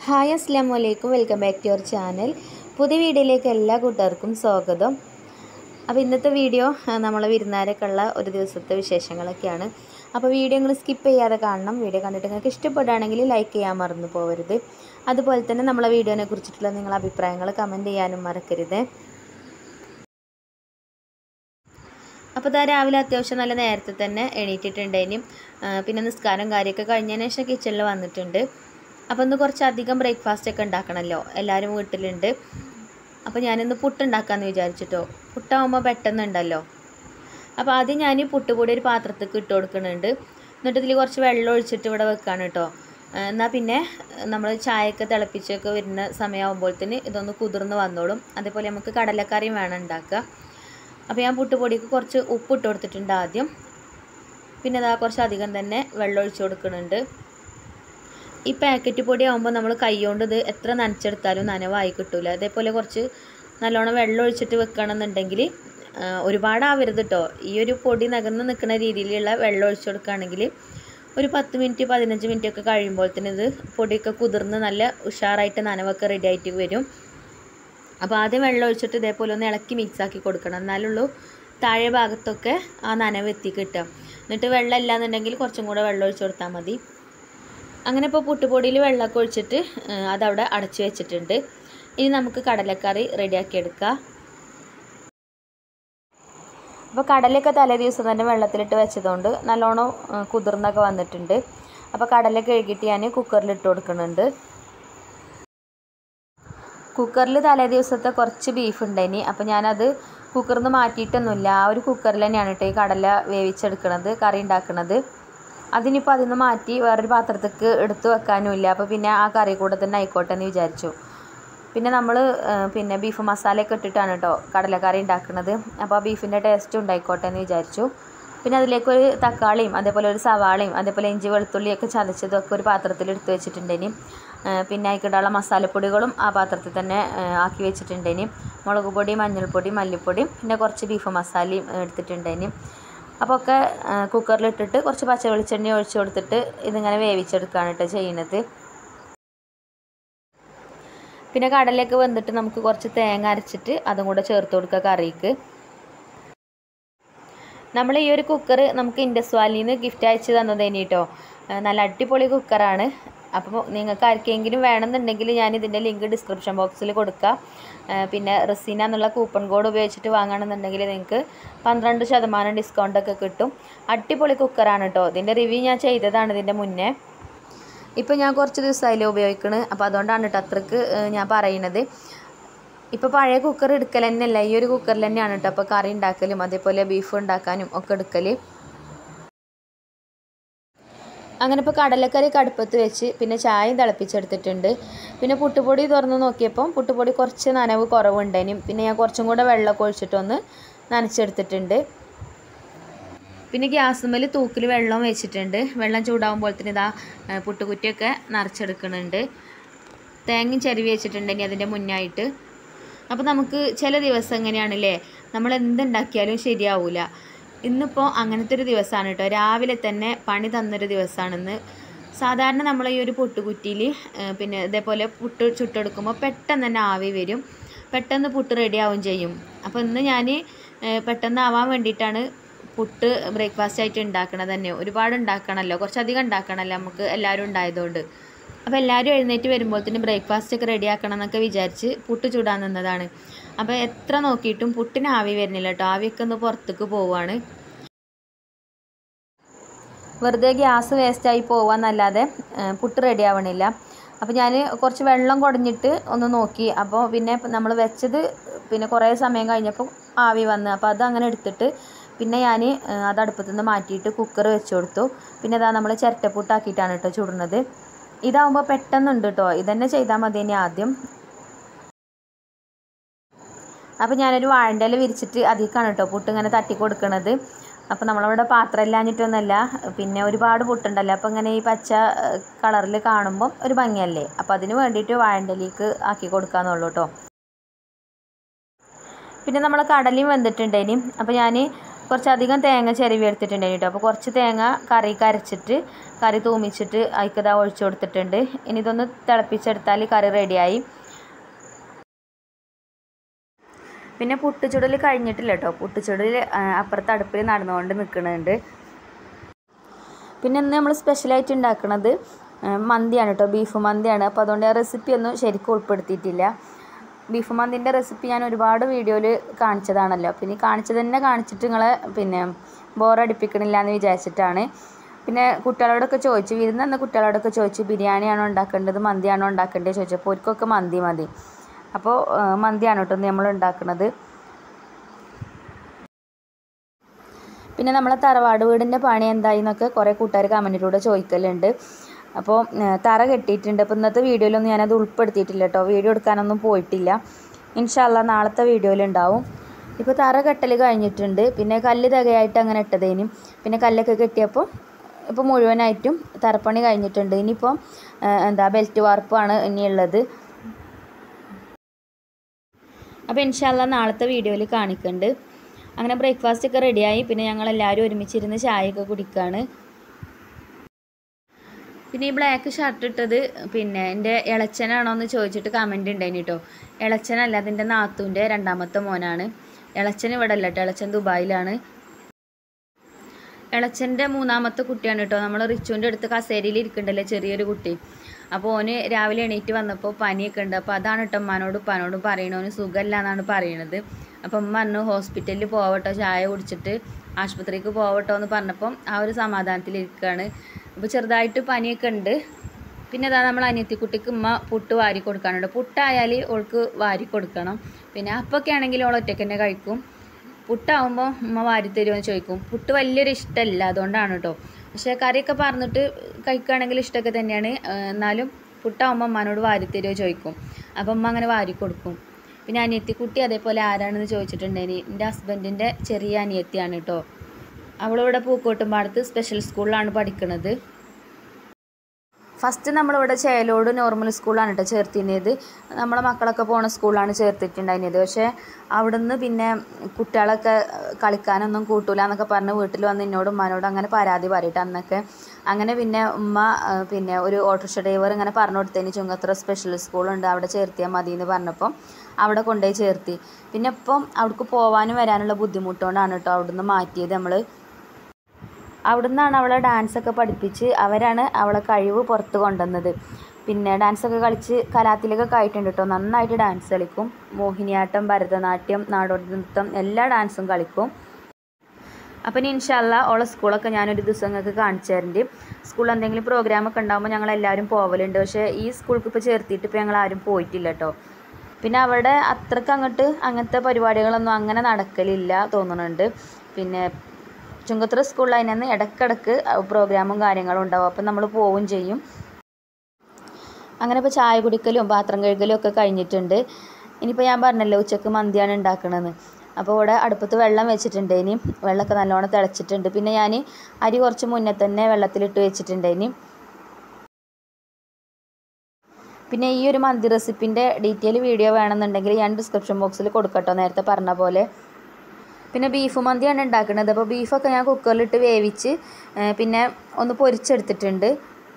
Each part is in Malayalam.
ഹായ് അസ്സാം വലൈക്കും welcome back to your channel പുതിയ വീഡിയോയിലേക്ക് എല്ലാ കൂട്ടുകാർക്കും സ്വാഗതം അപ്പോൾ ഇന്നത്തെ വീഡിയോ നമ്മളെ വിരുന്നാരൊക്കെ ഉള്ള ഒരു ദിവസത്തെ വിശേഷങ്ങളൊക്കെയാണ് അപ്പോൾ വീഡിയോ നിങ്ങൾ സ്കിപ്പ് ചെയ്യാതെ കാണണം വീഡിയോ കണ്ടിട്ട് നിങ്ങൾക്ക് ഇഷ്ടപ്പെടുകയാണെങ്കിൽ ലൈക്ക് ചെയ്യാൻ മറന്നു പോകരുത് അതുപോലെ തന്നെ നമ്മളെ വീഡിയോനെ കുറിച്ചിട്ടുള്ള നിങ്ങളുടെ അഭിപ്രായങ്ങൾ കമൻറ്റ് ചെയ്യാനും മറക്കരുത് അപ്പോൾ ഇതാ രാവിലെ അത്യാവശ്യം നല്ല നേരത്തെ തന്നെ എണീറ്റിട്ടുണ്ടേനും പിന്നെ നിസ്കാരം കാര്യമൊക്കെ കഴിഞ്ഞതിന് ശേഷം കിച്ചണിൽ വന്നിട്ടുണ്ട് അപ്പോൾ ഇന്ന് കുറച്ചധികം ബ്രേക്ക്ഫാസ്റ്റ് ഒക്കെ ഉണ്ടാക്കണമല്ലോ എല്ലാവരും വീട്ടിലുണ്ട് അപ്പോൾ ഞാനിന്ന് പുട്ടുണ്ടാക്കാമെന്ന് വിചാരിച്ചിട്ടോ പുട്ടാകുമ്പോൾ പെട്ടെന്ന് ഉണ്ടല്ലോ അപ്പോൾ ആദ്യം ഞാൻ പുട്ടുപൊടി ഒരു പാത്രത്തേക്ക് ഇട്ട് കൊടുക്കുന്നുണ്ട് എന്നിട്ട് ഇതിൽ കുറച്ച് വെള്ളം ഒഴിച്ചിട്ട് ഇവിടെ വെക്കാണ് കേട്ടോ എന്നാൽ പിന്നെ നമ്മൾ ചായയൊക്കെ തിളപ്പിച്ചൊക്കെ വരുന്ന സമയമാകുമ്പോഴത്തേന് ഇതൊന്ന് കുതിർന്ന് വന്നോളും അതേപോലെ നമുക്ക് കടലക്കറിയും വേണം ഉണ്ടാക്കുക അപ്പോൾ ഞാൻ പുട്ടുപൊടിക്ക് കുറച്ച് ഉപ്പ് ഇട്ട് കൊടുത്തിട്ടുണ്ട് ആദ്യം പിന്നെ അതാ കുറച്ച് അധികം തന്നെ വെള്ളം ഒഴിച്ച് കൊടുക്കുന്നുണ്ട് ഈ പാക്കറ്റ് പൊടി ആകുമ്പോൾ നമ്മൾ കൈകൊണ്ട് ഇത് എത്ര നനച്ചെടുത്താലും നനവായി കിട്ടില്ല അതേപോലെ കുറച്ച് നല്ലോണം വെള്ളം ഒഴിച്ചിട്ട് വെക്കണമെന്നുണ്ടെങ്കിൽ ഒരുപാടാവരുത് കേട്ടോ ഈ ഒരു പൊടി നകന്ന് നിൽക്കുന്ന രീതിയിലുള്ള വെള്ളം ഒഴിച്ചു കൊടുക്കുകയാണെങ്കിൽ ഒരു പത്ത് മിനിറ്റ് പതിനഞ്ച് മിനിറ്റ് ഒക്കെ കഴിയുമ്പോഴത്തേന് ഇത് പൊടിയൊക്കെ കുതിർന്ന് നല്ല ഉഷാറായിട്ട് നനവൊക്കെ റെഡി ആയിട്ട് വരും അപ്പോൾ ആദ്യം വെള്ളം ഒഴിച്ചിട്ട് ഇതേപോലെ ഒന്ന് ഇളക്കി മിക്സ് ആക്കി കൊടുക്കണം എന്നാലുള്ളൂ താഴെ ഭാഗത്തൊക്കെ ആ നനവ് എത്തി കിട്ടുക എന്നിട്ട് വെള്ളം ഇല്ലാന്നുണ്ടെങ്കിൽ കുറച്ചും കൂടെ വെള്ളം ഒഴിച്ച് കൊടുത്താൽ മതി അങ്ങനെ ഇപ്പോൾ പുട്ടുപൊടിയിൽ വെള്ളമൊക്കെ ഒഴിച്ചിട്ട് അതവിടെ അടച്ചു വെച്ചിട്ടുണ്ട് ഇനി നമുക്ക് കടലക്കറി റെഡിയാക്കി എടുക്കാം അപ്പോൾ കടലൊക്കെ തലേ ദിവസം തന്നെ വെള്ളത്തിലിട്ട് വെച്ചതുകൊണ്ട് നല്ലോണം കുതിർന്നൊക്കെ വന്നിട്ടുണ്ട് അപ്പോൾ കടല കഴുകിയിട്ട് ഞാൻ കുക്കറിൽ ഇട്ട് കൊടുക്കുന്നുണ്ട് കുക്കറിൽ തലേ ദിവസത്തെ കുറച്ച് ബീഫ് ഉണ്ടായിനി അപ്പോൾ ഞാനത് കുക്കറിൽ നിന്ന് മാറ്റിയിട്ടൊന്നുമില്ല ആ ഒരു കുക്കറിൽ തന്നെയാണ് കേട്ടോ ഈ കടല വേവിച്ചെടുക്കണത് കറി ഉണ്ടാക്കുന്നത് അതിനിപ്പോൾ അതിൽ നിന്ന് മാറ്റി വേറൊരു പാത്രത്തേക്ക് എടുത്ത് വെക്കാനുമില്ല അപ്പോൾ പിന്നെ ആ കറി കൂടെ തന്നെ ആയിക്കോട്ടെ എന്ന് വിചാരിച്ചു പിന്നെ നമ്മൾ പിന്നെ ബീഫ് മസാലയൊക്കെ ഇട്ടിട്ടാണ് കേട്ടോ കടലക്കറി ഉണ്ടാക്കുന്നത് അപ്പോൾ ആ ബീഫിൻ്റെ ടേസ്റ്റ് ഉണ്ടായിക്കോട്ടെ എന്ന് വിചാരിച്ചു പിന്നെ അതിലേക്ക് ഒരു തക്കാളിയും അതേപോലെ ഒരു സവാളയും അതേപോലെ ഇഞ്ചി വെളുത്തുള്ളിയൊക്കെ ചതച്ചതൊക്കെ ഒരു പാത്രത്തിൽ എടുത്ത് വെച്ചിട്ടുണ്ടേനി പിന്നെ അതിക്കിടാനുള്ള മസാലപ്പൊടികളും ആ പാത്രത്തിൽ തന്നെ ആക്കി വെച്ചിട്ടുണ്ടേനി മുളക് പൊടി മഞ്ഞൾപ്പൊടി മല്ലിപ്പൊടി പിന്നെ കുറച്ച് ബീഫ് മസാലയും എടുത്തിട്ടുണ്ടേനി അപ്പോൾ ഒക്കെ കുക്കറിലിട്ടിട്ട് കുറച്ച് പച്ച വെളിച്ചെണ്ണ ഒഴിച്ച് കൊടുത്തിട്ട് ഇതിങ്ങനെ വേവിച്ചെടുക്കുകയാണ് കേട്ടോ ചെയ്യുന്നത് പിന്നെ കടലയൊക്കെ വെന്തിട്ട് നമുക്ക് കുറച്ച് തേങ്ങ അരച്ചിട്ട് അതും കൂടെ ചേർത്ത് കൊടുക്കുക കറിക്ക് നമ്മൾ ഈ ഒരു കുക്കർ നമുക്ക് ഇൻഡസ് വാലിയിൽ നിന്ന് ഗിഫ്റ്റ് അയച്ച് തന്നതേനി കേട്ടോ നല്ല അടിപൊളി കുക്കറാണ് അപ്പോൾ നിങ്ങൾക്ക് ആർക്കെങ്കിലും വേണമെന്നുണ്ടെങ്കിൽ ഞാൻ ഇതിൻ്റെ ലിങ്ക് ഡിസ്ക്രിപ്ഷൻ ബോക്സിൽ കൊടുക്കാം പിന്നെ റസീന എന്നുള്ള കൂപ്പൺ കോഡ് ഉപയോഗിച്ചിട്ട് വാങ്ങണമെന്നുണ്ടെങ്കിൽ നിങ്ങൾക്ക് പന്ത്രണ്ട് ശതമാനം ഡിസ്കൗണ്ടൊക്കെ കിട്ടും അടിപൊളി കുക്കറാണ് കേട്ടോ ഇതിൻ്റെ റിവ്യൂ ഞാൻ ചെയ്തതാണ് ഇതിൻ്റെ മുന്നേ ഇപ്പോൾ ഞാൻ കുറച്ച് ദിവസമായില്ലേ ഉപയോഗിക്കണ് അപ്പോൾ അതുകൊണ്ടാണ് കേട്ടോ അത്രക്ക് ഞാൻ പറയണത് ഇപ്പോൾ പഴയ കുക്കർ എടുക്കൽ തന്നെയല്ല ഈ ഒരു കുക്കറിൽ തന്നെയാണ് കേട്ടോ അപ്പോൾ കറി ഉണ്ടാക്കലും അതേപോലെ ബീഫ് ഉണ്ടാക്കാനും ഒക്കെ എടുക്കൽ അങ്ങനെ ഇപ്പോൾ കടലക്കറി കടുപ്പത്ത് വെച്ച് പിന്നെ ചായയും തിളപ്പിച്ചെടുത്തിട്ടുണ്ട് പിന്നെ പുട്ടുപൊടി തുറന്ന് നോക്കിയപ്പോൾ പുട്ടുപൊടി കുറച്ച് നനവ് കുറവുണ്ടേനും പിന്നെ ഞാൻ കുറച്ചും കൂടെ വെള്ളമൊക്കെ ഒഴിച്ചിട്ടൊന്ന് നനച്ചെടുത്തിട്ടുണ്ട് പിന്നെ ഗ്യാസുമ്മൽ തൂക്കിൽ വെള്ളം വെച്ചിട്ടുണ്ട് വെള്ളം ചൂടാകുമ്പോഴത്തേന് ഇതാ പുട്ടുകുറ്റിയൊക്കെ നിറച്ചെടുക്കുന്നുണ്ട് തേങ്ങയും ചെരുവി വെച്ചിട്ടുണ്ടെങ്കിൽ അതിൻ്റെ മുന്നായിട്ട് അപ്പോൾ നമുക്ക് ചില ദിവസം എങ്ങനെയാണല്ലേ നമ്മൾ എന്തുണ്ടാക്കിയാലും ശരിയാവില്ല ഇന്നിപ്പോൾ അങ്ങനത്തെ ഒരു ദിവസമാണ് കേട്ടോ രാവിലെ തന്നെ പണി തന്നൊരു ദിവസമാണെന്ന് സാധാരണ നമ്മൾ ഈ ഒരു പുട്ടുകുറ്റിയിൽ പിന്നെ ഇതേപോലെ പുട്ട് ചുട്ടെടുക്കുമ്പോൾ പെട്ടെന്ന് തന്നെ ആവി വരും പെട്ടെന്ന് പുട്ട് റെഡി ആവുകയും ചെയ്യും അപ്പോൾ ഇന്ന് ഞാൻ പെട്ടെന്ന് ആവാൻ വേണ്ടിയിട്ടാണ് പുട്ട് ബ്രേക്ക്ഫാസ്റ്റ് ആയിട്ട് ഉണ്ടാക്കണത് തന്നെ ഒരുപാട് ഉണ്ടാക്കണമല്ലോ കുറച്ചധികം ഉണ്ടാക്കണമല്ലോ നമുക്ക് എല്ലാവരും ഉണ്ടായതുകൊണ്ട് അപ്പോൾ എല്ലാവരും എഴുന്നേറ്റ് വരുമ്പോഴത്തേന് ബ്രേക്ക്ഫാസ്റ്റ് ഒക്കെ റെഡി ആക്കണം എന്നൊക്കെ വിചാരിച്ച് പുട്ട് ചൂടാൻ നിന്നതാണ് അപ്പോൾ എത്ര നോക്കിയിട്ടും പുട്ടിന് ആവി വരുന്നില്ല കേട്ടോ ആവിയൊക്കെ ഒന്ന് പുറത്തേക്ക് പോവുകയാണ് വെറുതെ ഗ്യാസ് വേസ്റ്റായി പോവാന്നല്ലാതെ പുട്ട് റെഡി ആവണില്ല അപ്പോൾ ഞാൻ കുറച്ച് വെള്ളം കുടഞ്ഞിട്ട് ഒന്ന് നോക്കി അപ്പോൾ പിന്നെ നമ്മൾ വെച്ചത് പിന്നെ കുറേ സമയം കഴിഞ്ഞപ്പോൾ ആവി വന്ന് അപ്പോൾ അത് അങ്ങനെ എടുത്തിട്ട് പിന്നെ ഞാൻ അത് അടുപ്പത്തു നിന്ന് മാറ്റിയിട്ട് കുക്കർ വെച്ച് കൊടുത്തു പിന്നെ അതാ നമ്മൾ ചിരട്ടപ്പുട്ടാക്കിയിട്ടാണ് കേട്ടോ ചുടുന്നത് ഇതാവുമ്പോൾ പെട്ടെന്നുണ്ട് കേട്ടോ ഇതന്നെ ചെയ്താൽ മതി ഇനി ആദ്യം അപ്പോൾ ഞാനൊരു വാഴൻ്റെ ഇല വിരിച്ചിട്ട് അതിലേക്കാണ് കേട്ടോ പുട്ട് ഇങ്ങനെ തട്ടി കൊടുക്കണത് അപ്പോൾ നമ്മളവിടെ പാത്രം ഇല്ലാഞ്ഞിട്ടൊന്നുമല്ല പിന്നെ ഒരുപാട് പുട്ടുണ്ടല്ലോ അപ്പോൾ ഇങ്ങനെ ഈ പച്ച കളറിൽ കാണുമ്പം ഒരു ഭംഗിയല്ലേ അപ്പോൾ അതിന് വേണ്ടിയിട്ട് വാഴൻ്റെ ഇലയ്ക്ക് ആക്കി കൊടുക്കാന്നുള്ളൂ കേട്ടോ പിന്നെ നമ്മൾ കടലയും വെന്തിട്ടുണ്ട് ഇനി അപ്പോൾ ഞാൻ കുറച്ചധികം തേങ്ങ ചിരവി എടുത്തിട്ടുണ്ട് കേട്ടോ അപ്പോൾ കുറച്ച് തേങ്ങ കറിക്ക് അരച്ചിട്ട് കറി തൂമിച്ചിട്ട് അതിക്കതാ ഒഴിച്ചു കൊടുത്തിട്ടുണ്ട് ഇനി ഇതൊന്ന് തിളപ്പിച്ചെടുത്താൽ കറി റെഡിയായി പിന്നെ പുട്ടുചുടൽ കഴിഞ്ഞിട്ടില്ല കേട്ടോ പുട്ടുചുടൽ അപ്പുറത്ത് അടുപ്പിൽ നടന്നുകൊണ്ട് നിൽക്കുന്നുണ്ട് പിന്നെ ഇന്ന് നമ്മൾ സ്പെഷ്യലായിട്ട് ഉണ്ടാക്കുന്നത് മന്തിയാണ് കേട്ടോ ബീഫ് മന്തിയാണ് അപ്പോൾ അതുകൊണ്ട് ആ റെസിപ്പി ഒന്നും ശരിക്കും ഉൾപ്പെടുത്തിയിട്ടില്ല ബീഫ് മന്തിൻ്റെ റെസിപ്പി ഞാൻ ഒരുപാട് വീഡിയോയിൽ കാണിച്ചതാണല്ലോ പിന്നെ ഈ കാണിച്ചത് തന്നെ കാണിച്ചിട്ട് നിങ്ങളെ പിന്നെ ബോറടിപ്പിക്കണില്ല എന്ന് വിചാരിച്ചിട്ടാണ് പിന്നെ കുട്ടികളോടൊക്കെ ചോദിച്ചു വിരുന്ന കുട്ടികളോടൊക്കെ ചോദിച്ചു ബിരിയാണിയാണോ ഉണ്ടാക്കേണ്ടത് മന്തിയാണോ ഉണ്ടാക്കേണ്ടത് ചോദിച്ചപ്പോൾ അവർക്കൊക്കെ മന്തി മതി അപ്പോൾ മന്തിയാണ് കേട്ടോ നമ്മൾ ഉണ്ടാക്കുന്നത് പിന്നെ നമ്മളെ തറവാട് വീടിൻ്റെ പണി എന്തായി എന്നൊക്കെ കുറേ കൂട്ടുകാർ കമൻറ്റിലൂടെ ചോദിക്കലുണ്ട് അപ്പോൾ തറ കെട്ടിയിട്ടുണ്ട് അപ്പോൾ ഇന്നത്തെ വീഡിയോയിലൊന്നും ഞാനത് ഉൾപ്പെടുത്തിയിട്ടില്ല കേട്ടോ വീഡിയോ എടുക്കാനൊന്നും പോയിട്ടില്ല ഇൻഷാല്ല നാളത്തെ വീഡിയോയിലുണ്ടാവും ഇപ്പോൾ തറ കെട്ടൽ കഴിഞ്ഞിട്ടുണ്ട് പിന്നെ കല്ല് തികയായിട്ട് അങ്ങനെ ഇട്ടതേനും പിന്നെ കല്ലൊക്കെ കെട്ടിയപ്പോൾ ഇപ്പോൾ മുഴുവനായിട്ടും തറപ്പണി കഴിഞ്ഞിട്ടുണ്ട് ഇനിയിപ്പോൾ എന്താ ബെൽറ്റ് വാർപ്പാണ് ഇനിയുള്ളത് അപ്പോൾ ഇൻഷാല്ല നാളത്തെ വീഡിയോയിൽ കാണിക്കുന്നുണ്ട് അങ്ങനെ ബ്രേക്ക്ഫാസ്റ്റ് ഒക്കെ റെഡിയായി പിന്നെ ഞങ്ങൾ എല്ലാവരും ഒരുമിച്ചിരുന്ന് ചായയൊക്കെ കുടിക്കുകയാണ് പിന്നെ ഈ ബ്ലാക്ക് ഷർട്ട് ഇട്ടത് പിന്നെ എൻ്റെ ഇളച്ചനാണോ എന്ന് ചോദിച്ചിട്ട് കമൻറ്റ് ഉണ്ടായിന് കേട്ടോ ഇളച്ചനല്ല അതിൻ്റെ നാത്തൂൻ്റെ രണ്ടാമത്തെ മോനാണ് ഇളച്ചൻ ഇവിടെ അല്ല കേട്ടോ ഇളച്ചൻ ദുബായിലാണ് ഇളച്ചൻ്റെ മൂന്നാമത്തെ കുട്ടിയാണ് കേട്ടോ നമ്മൾ റിച്ചുവിൻ്റെ അടുത്ത് കസേരയിൽ ഇരിക്കണ്ടല്ലേ ചെറിയൊരു കുട്ടി അപ്പോൾ ഓന് രാവിലെ എണീറ്റ് വന്നപ്പോൾ പനിയൊക്കെ ഉണ്ട് അപ്പോൾ അതാണ് കേട്ടോ ഉമ്മാനോടും ഉപ്പാനോടും പറയണോന് സുഖമില്ല എന്നാണ് പറയണത് അപ്പം ഉമ്മ പറഞ്ഞു ഹോസ്പിറ്റലിൽ പോവട്ടോ ചായ കുടിച്ചിട്ട് ആശുപത്രിക്ക് പോവട്ടോ എന്ന് പറഞ്ഞപ്പം ആ ഒരു സമാധാനത്തിലിരിക്കുകയാണ് അപ്പോൾ ചെറുതായിട്ട് പനിയൊക്കെ ഉണ്ട് പിന്നെ അതാ നമ്മൾ അനിയത്തിക്കുട്ടിക്ക് ഉമ്മ പുട്ട് വാരി കൊടുക്കാനുണ്ട് പുട്ടായാൽ ഓൾക്ക് വാരി കൊടുക്കണം പിന്നെ അപ്പൊക്കെ ആണെങ്കിൽ ഓൾ ഒറ്റയ്ക്ക് തന്നെ കഴിക്കും പുട്ടാവുമ്പോൾ ഉമ്മ വാരി തരുമോ ചോദിക്കും പുട്ട് വലിയൊരു ഇഷ്ടമല്ല അതുകൊണ്ടാണ് കേട്ടോ പക്ഷേ കറിയൊക്കെ പറഞ്ഞിട്ട് കഴിക്കുകയാണെങ്കിൽ ഇഷ്ടമൊക്കെ തന്നെയാണ് എന്നാലും പുട്ടാവുമ്പോൾ അമ്മാനോട് വാരി തരുമോ ചോദിക്കും അപ്പം ഉമ്മ അങ്ങനെ വാരി കൊടുക്കും പിന്നെ അനിയത്തിക്കുട്ടി അതേപോലെ ആരാണെന്ന് ചോദിച്ചിട്ടുണ്ടെങ്കിൽ എൻ്റെ ഹസ്ബൻഡിൻ്റെ ചെറിയ അനിയത്തിയാണ് കേട്ടോ അവളിവിടെ പൂക്കോട്ടുംപാടത്ത് സ്പെഷ്യൽ സ്കൂളിലാണ് പഠിക്കുന്നത് ഫസ്റ്റ് നമ്മളിവിടെ ചേലോട് നോർമൽ സ്കൂളാണ് കേട്ടോ ചേർത്തിരുന്നത് നമ്മളെ മക്കളൊക്കെ പോണ സ്കൂളാണ് ചേർത്തിട്ടുണ്ടായിരുന്നത് പക്ഷേ അവിടുന്ന് പിന്നെ കുട്ടികളൊക്കെ കളിക്കാനൊന്നും കൂട്ടൂല എന്നൊക്കെ പറഞ്ഞ് വീട്ടിൽ വന്ന് എന്നോടും ഉമ്മാനോടും അങ്ങനെ പരാതി പറയട്ടെ അന്നൊക്കെ അങ്ങനെ പിന്നെ ഉമ്മ പിന്നെ ഒരു ഓട്ടോറിക്ഷ ഡ്രൈവർ ഇങ്ങനെ പറഞ്ഞു കൊടുത്തതിന് ചുങ്കത്ര സ്പെഷ്യൽ സ്കൂളുണ്ട് അവിടെ ചേർത്തിയാൽ മതി എന്ന് പറഞ്ഞപ്പം അവിടെ കൊണ്ടുപോയി ചേർത്തി പിന്നെ ഇപ്പം അവിടേക്ക് പോകാനും വരാനുള്ള ബുദ്ധിമുട്ടുകൊണ്ടാണ് കേട്ടോ അവിടുന്ന് മാറ്റിയത് നമ്മൾ അവിടുന്നാണ് അവളെ ഡാൻസൊക്കെ പഠിപ്പിച്ച് അവരാണ് അവളെ കഴിവ് പുറത്ത് കൊണ്ടുവന്നത് പിന്നെ ഡാൻസൊക്കെ കളിച്ച് കലാത്തിലൊക്കെ ആയിട്ടുണ്ട് കേട്ടോ നന്നായിട്ട് ഡാൻസ് കളിക്കും മോഹിനിയാട്ടം ഭരതനാട്യം നാടോടി നൃത്തം എല്ലാ ഡാൻസും കളിക്കും അപ്പം ഇനി ഇൻഷല്ല ഓളെ സ്കൂളൊക്കെ ഞാനൊരു ദിവസം നിങ്ങൾക്ക് കാണിച്ചു തരണ്ട് സ്കൂളിൽ എന്തെങ്കിലും പ്രോഗ്രാമൊക്കെ ഉണ്ടാകുമ്പോൾ ഞങ്ങൾ എല്ലാവരും പോവലുണ്ട് പക്ഷേ ഈ സ്കൂൾക്ക് ഇപ്പോൾ ചേർത്തിയിട്ട് ഇപ്പോൾ ഞങ്ങൾ ആരും പോയിട്ടില്ല കേട്ടോ പിന്നെ അവിടെ അത്രക്ക് അങ്ങോട്ട് അങ്ങനത്തെ പരിപാടികളൊന്നും അങ്ങനെ നടക്കലില്ല തോന്നുന്നുണ്ട് പിന്നെ ചുങ്കത്ര സ്കൂളിൽ അതിനന്ന് ഇടയ്ക്കിടയ്ക്ക് പ്രോഗ്രാമും കാര്യങ്ങളും ഉണ്ടാവും അപ്പം നമ്മൾ പോവുകയും ചെയ്യും അങ്ങനെ ഇപ്പോൾ ചായ കുടിക്കലും പാത്രം കഴുകലും ഒക്കെ കഴിഞ്ഞിട്ടുണ്ട് ഇനിയിപ്പോൾ ഞാൻ പറഞ്ഞല്ലോ ഉച്ചക്ക് മന്തിയാണ് ഉണ്ടാക്കണമെന്ന് അപ്പോൾ ഇവിടെ അടുപ്പത്ത് വെള്ളം വെച്ചിട്ടുണ്ട് ഇനി വെള്ളമൊക്കെ നല്ലോണം തിളച്ചിട്ടുണ്ട് പിന്നെ ഞാൻ അരി കുറച്ച് മുന്നേ തന്നെ വെള്ളത്തിലിട്ട് വെച്ചിട്ടുണ്ട് ഇനി പിന്നെ ഈ ഒരു മന്തി റെസിപ്പിൻ്റെ ഡീറ്റെയിൽ വീഡിയോ വേണമെന്നുണ്ടെങ്കിൽ ഞാൻ ഡിസ്ക്രിപ്ഷൻ ബോക്സിൽ കൊടുക്കട്ടോ നേരത്തെ പറഞ്ഞ പോലെ പിന്നെ ബീഫ് മന്തിയാണ് ഉണ്ടാക്കുന്നത് അപ്പോൾ ബീഫൊക്കെ ഞാൻ കുക്കറിലിട്ട് വേവിച്ച് പിന്നെ ഒന്ന് പൊരിച്ചെടുത്തിട്ടുണ്ട്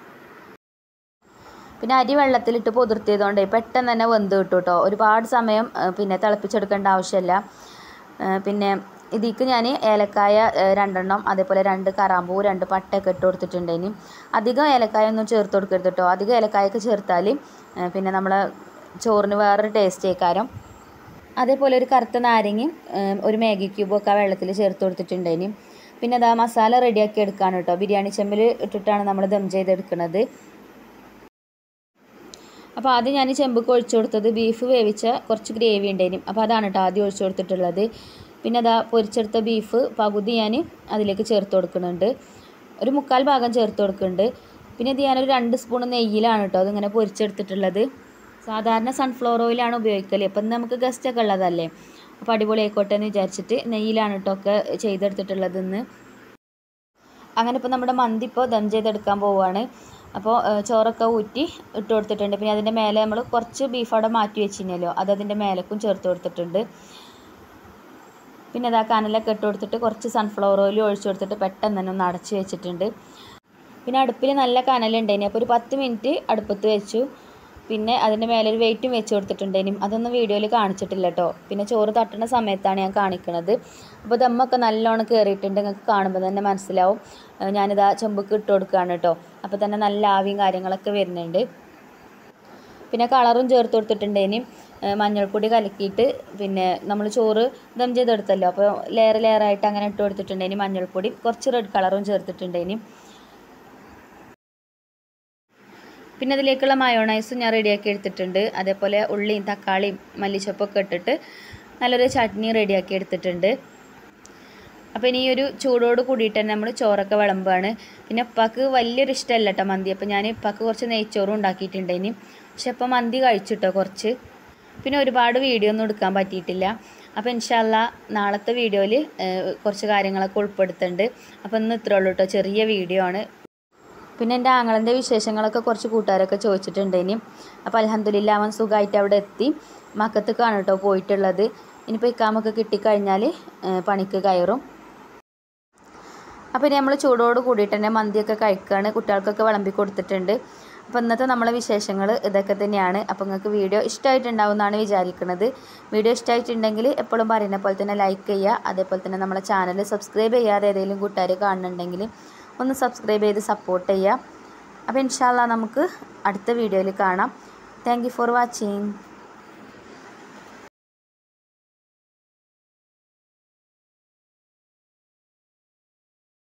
പിന്നെ അരി വെള്ളത്തിലിട്ട് പൊതിർത്തിയതുകൊണ്ട് പെട്ടെന്ന് തന്നെ വെന്ത് കിട്ടും കേട്ടോ ഒരുപാട് സമയം പിന്നെ തിളപ്പിച്ചെടുക്കേണ്ട ആവശ്യമില്ല പിന്നെ ഇതിക്ക് ഞാൻ ഏലക്കായ രണ്ടെണ്ണം അതേപോലെ രണ്ട് കറാമ്പൂ രണ്ട് പട്ടയൊക്കെ ഇട്ട് കൊടുത്തിട്ടുണ്ട് ഇനി അധികം ഏലക്കായ ഒന്നും ചേർത്ത് കൊടുക്കരുത് കേട്ടോ അധികം ഏലക്കായൊക്കെ ചേർത്താൽ പിന്നെ നമ്മളെ ചോറിന് വേറൊരു ടേസ്റ്റ് ആയിക്കാരം അതേപോലെ ഒരു കറുത്ത നാരങ്ങയും ഒരു മാഗി ക്യൂബും ഒക്കെ ആ വെള്ളത്തിൽ ചേർത്ത് കൊടുത്തിട്ടുണ്ട് ഇനി പിന്നെ അതാ മസാല റെഡിയാക്കി എടുക്കാണ് കേട്ടോ ബിരിയാണി ചെമ്പിൽ ഇട്ടിട്ടാണ് നമ്മൾ ദം ചെയ്തെടുക്കുന്നത് അപ്പോൾ ആദ്യം ഞാൻ ചെമ്പ് ഒഴിച്ചു കൊടുത്തത് ബീഫ് വേവിച്ച കുറച്ച് ഗ്രേവി ഉണ്ടായിരുന്നു അപ്പോൾ അതാണ് കേട്ടോ ആദ്യം ഒഴിച്ചു കൊടുത്തിട്ടുള്ളത് പിന്നെ അതാ പൊരിച്ചെടുത്ത ബീഫ് പകുതി ഞാൻ അതിലേക്ക് ചേർത്ത് കൊടുക്കുന്നുണ്ട് ഒരു മുക്കാൽ ഭാഗം ചേർത്ത് കൊടുക്കുന്നുണ്ട് പിന്നെ ഇത് ഞാനൊരു രണ്ട് സ്പൂൺ നെയ്യിലാണ് കേട്ടോ അതിങ്ങനെ പൊരിച്ചെടുത്തിട്ടുള്ളത് സാധാരണ സൺഫ്ലവർ ഓയിലാണ് ഉപയോഗിക്കൽ അപ്പം നമുക്ക് ഗസ്റ്റൊക്കെ ഉള്ളതല്ലേ അപ്പോൾ അടിപൊളി ആയിക്കോട്ടെ എന്ന് വിചാരിച്ചിട്ട് നെയ്യിലാണ് കേട്ടോ ഒക്കെ ചെയ്തെടുത്തിട്ടുള്ളതെന്ന് അങ്ങനെ ഇപ്പോൾ നമ്മുടെ മന്തി ഇപ്പോൾ ദം ചെയ്തെടുക്കാൻ പോവുകയാണ് അപ്പോൾ ചോറൊക്കെ ഊറ്റി ഇട്ട് കൊടുത്തിട്ടുണ്ട് പിന്നെ അതിൻ്റെ മേലെ നമ്മൾ കുറച്ച് ബീഫ് അവിടെ മാറ്റി വെച്ചിരുന്നല്ലോ അത് അതിൻ്റെ മേലേക്കും ചേർത്ത് കൊടുത്തിട്ടുണ്ട് പിന്നെ ഇതാ കനലൊക്കെ ഇട്ട് കൊടുത്തിട്ട് കുറച്ച് സൺഫ്ലവർ ഓയിൽ ഒഴിച്ചു കൊടുത്തിട്ട് പെട്ടെന്ന് തന്നെ ഒന്ന് അടച്ച് വെച്ചിട്ടുണ്ട് പിന്നെ അടുപ്പിൽ നല്ല കനലുണ്ടായിനി അപ്പോൾ ഒരു പത്ത് മിനിറ്റ് അടുപ്പത്ത് വെച്ചു പിന്നെ അതിൻ്റെ മേലെ ഒരു വെയിറ്റും വെച്ച് കൊടുത്തിട്ടുണ്ടേനും അതൊന്നും വീഡിയോയിൽ കാണിച്ചിട്ടില്ല കേട്ടോ പിന്നെ ചോറ് തട്ടുന്ന സമയത്താണ് ഞാൻ കാണിക്കുന്നത് അപ്പോൾ ദമ്മൊക്കെ നല്ലോണം കയറിയിട്ടുണ്ട് നിങ്ങൾക്ക് കാണുമ്പോൾ തന്നെ മനസ്സിലാവും ഏഹ് ഞാനിതാ ചെമ്പക്ക് ഇട്ട് കൊടുക്കുകയാണ് കേട്ടോ അപ്പോൾ തന്നെ നല്ല ആവിയും കാര്യങ്ങളൊക്കെ വരുന്നുണ്ട് പിന്നെ കളറും ചേർത്ത് കൊടുത്തിട്ടുണ്ടേനും മഞ്ഞൾപ്പൊടി കലക്കിയിട്ട് പിന്നെ നമ്മൾ ചോറ് ദം ചെയ്തെടുത്തല്ലോ അപ്പോൾ ലെയർ ലെയറായിട്ട് അങ്ങനെ ഇട്ട് കൊടുത്തിട്ടുണ്ടേനും മഞ്ഞൾപ്പൊടി കുറച്ച് റെഡ് കളറും ചേർത്തിട്ടുണ്ടേനും പിന്നെ അതിലേക്കുള്ള മയോണൈസും ഞാൻ റെഡിയാക്കി എടുത്തിട്ടുണ്ട് അതേപോലെ ഉള്ളിയും തക്കാളിയും മല്ലിച്ചപ്പൊക്കെ ഇട്ടിട്ട് നല്ലൊരു ചട്നി റെഡിയാക്കി എടുത്തിട്ടുണ്ട് അപ്പോൾ ഇനി ഈ ഒരു ചൂടോട് കൂടിയിട്ട് തന്നെ നമ്മൾ ചോറൊക്കെ വിളമ്പാണ് പിന്നെ ഉപ്പാക്ക് വലിയൊരു ഇഷ്ടമല്ല കേട്ടോ മന്തി അപ്പോൾ ഞാൻ ഉപ്പാക്ക് കുറച്ച് നെയ്ച്ചോറും ഉണ്ടാക്കിയിട്ടുണ്ട് ഇനി പക്ഷെ ഇപ്പോൾ മന്തി കഴിച്ചിട്ടോ കുറച്ച് പിന്നെ ഒരുപാട് വീഡിയോ ഒന്നും എടുക്കാൻ പറ്റിയിട്ടില്ല അപ്പോൾ ഇൻഷാല്ല നാളത്തെ വീഡിയോയിൽ കുറച്ച് കാര്യങ്ങളൊക്കെ ഉൾപ്പെടുത്തുന്നുണ്ട് അപ്പോൾ ഇന്ന് ഇത്രേ ഉള്ളൂ കേട്ടോ ചെറിയ വീഡിയോ ആണ് പിന്നെ എൻ്റെ ആങ്ങളൻ്റെ വിശേഷങ്ങളൊക്കെ കുറച്ച് കൂട്ടുകാരൊക്കെ ചോദിച്ചിട്ടുണ്ട് ഇനി അപ്പോൾ അലഹമ്മദില്ല അവൻ സുഖമായിട്ട് അവിടെ എത്തി മക്കത്തേക്കാണ് കേട്ടോ പോയിട്ടുള്ളത് ഇനിയിപ്പോൾ ഇക്കാമൊക്കെ കിട്ടിക്കഴിഞ്ഞാൽ ഏഹ് പണിക്ക് കയറും അപ്പോൾ ഇനി നമ്മൾ ചൂടോട് കൂടിയിട്ട് തന്നെ മന്തിയൊക്കെ കഴിക്കുകയാണ് കുട്ടികൾക്കൊക്കെ വിളമ്പി കൊടുത്തിട്ടുണ്ട് അപ്പോൾ ഇന്നത്തെ നമ്മളെ വിശേഷങ്ങൾ ഇതൊക്കെ തന്നെയാണ് അപ്പോൾ നിങ്ങൾക്ക് വീഡിയോ ഇഷ്ടമായിട്ടുണ്ടാവും എന്നാണ് വിചാരിക്കുന്നത് വീഡിയോ ഇഷ്ടമായിട്ടുണ്ടെങ്കിൽ എപ്പോഴും പറയുന്ന പോലെ തന്നെ ലൈക്ക് ചെയ്യുക അതേപോലെ തന്നെ നമ്മളെ ചാനൽ സബ്സ്ക്രൈബ് ചെയ്യാതെ ഏതെങ്കിലും കൂട്ടുകാർ കാണുന്നുണ്ടെങ്കിൽ ഒന്ന് സബ്സ്ക്രൈബ് ചെയ്ത് സപ്പോർട്ട് ചെയ്യുക അപ്പോൾ ഇൻഷാല്ല നമുക്ക് അടുത്ത വീഡിയോയിൽ കാണാം താങ്ക് ഫോർ വാച്ചിങ്